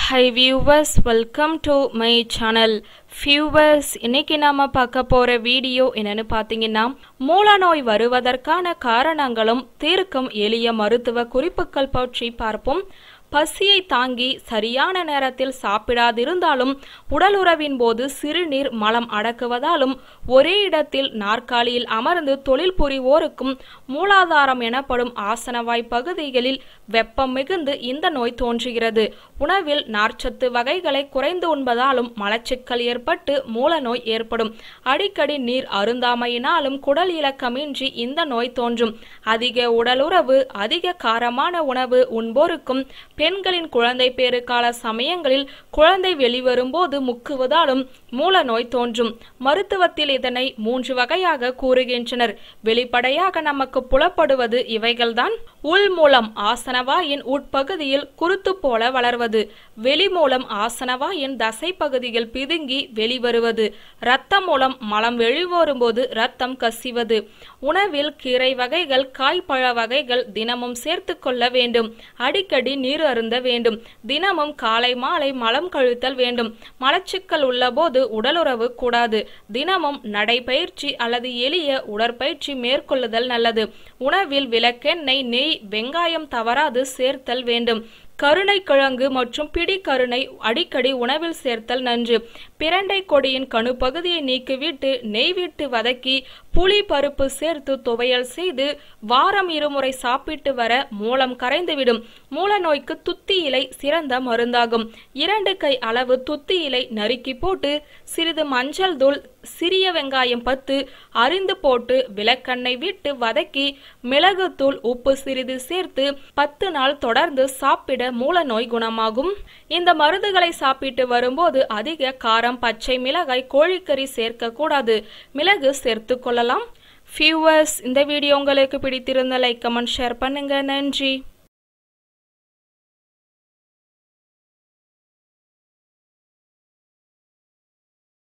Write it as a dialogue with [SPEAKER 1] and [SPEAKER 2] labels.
[SPEAKER 1] high viewers welcome to my channel viewers இன்னைக்கு நாம பார்க்க போற வீடியோ என்னன்னு பார்த்தீங்கன்னா மூல நோய் வருவதற்கான காரணங்களும் தீர்க்கும் எளிய மருத்துவ குறிப்புகள் பற்றி பார்ப்போம் பசியை தாங்கி சரியான நேரத்தில் சாப்பிடாதிருந்தாலும் உடலுறவின் போது சிறுநீர் மலம் அடக்குவதாலும் ஒரே இடத்தில் நாற்காலியில் அமர்ந்து தொழில் புரிவோருக்கும் மூலாதாரம் எனப்படும் ஆசனவாய் பகுதிகளில் வெப்பம் மிகுந்து இந்த நோய் தோன்றுகிறது உணவில் நார்ச்சத்து வகைகளை குறைந்து உண்பதாலும் மலச்சிக்கல் ஏற்பட்டு மூல நோய் ஏற்படும் அடிக்கடி நீர் அருந்தாமையினாலும் குடல் இலக்கமின்றி இந்த நோய் தோன்றும் அதிக உடலுறவு அதிக காரமான உணவு உண்போருக்கும் பெண்களின் குழந்தை பேறுகால சமயங்களில் குழந்தை வெளிவரும்போது முக்குவதாலும் மூல நோய் தோன்றும் மருத்துவத்தில் இதனை மூன்று வகையாக கூறுகின்றனர் வெளிப்படையாக நமக்கு புலப்படுவது இவைகள்தான் உள் மூலம் ஆசனவாயின் உட்பகுதியில் குருத்து போல வளர்வது வெளி மூலம் ஆசனவாயின் தசை பகுதியில் பிதுங்கி வெளிவருவது இரத்தம் மூலம் மலம் வெளிவரும்போது இரத்தம் கசிவது உணவில் கீரை வகைகள் காய்பழ வகைகள் தினமும் சேர்த்து கொள்ள வேண்டும் அடிக்கடி நீர் அருந்த வேண்டும் தினமும் காலை மாலை மலம் கழுத்தல் வேண்டும் மலச்சிக்கல் உள்ளபோது உடலுறவு கூடாது தினமும் நடைபயிற்சி அல்லது எளிய உடற்பயிற்சி மேற்கொள்ளுதல் நல்லது உணவில் விளக்கெண்ணெய் நெய் வெங்காயம் தவறாது சேர்த்தல் வேண்டும் கருணை கிழங்கு மற்றும் பிடி கருணை அடிக்கடி உணவில் சேர்த்தல் நன்று பிரண்டை கொடியின் கணுப்பகுதியை நீக்கிவிட்டு நெய் விட்டு வதக்கி புளி பருப்பு சேர்த்து துவையல் செய்து வாரம் இருமுறை சாப்பிட்டு வர மூலம் கரைந்துவிடும் மூல நோய்க்கு துத்தி இலை சிறந்த மருந்தாகும் இரண்டு கை அளவு துத்தி இலை நறுக்கி போட்டு சிறிது மஞ்சள் தூள் சிறிய வெங்காயம் பத்து அரிந்து போட்டு விளக்கெண்ணெய் விட்டு வதக்கி மிளகுத்தூள் உப்பு சிறிது சேர்த்து பத்து நாள் தொடர்ந்து சாப்பிட மூல நோய் குணமாகும் இந்த மருந்துகளை சாப்பிட்டு வரும்போது அதிக காரம் பச்சை மிளகாய் கோழிக்கறி சேர்க்க கூடாது மிளகு சேர்த்து கொள்ளலாம் ஃபியூவர்ஸ் இந்த வீடியோ உங்களுக்கு பிடித்திருந்த லைக் கமெண்ட் ஷேர் பண்ணுங்க நன்றி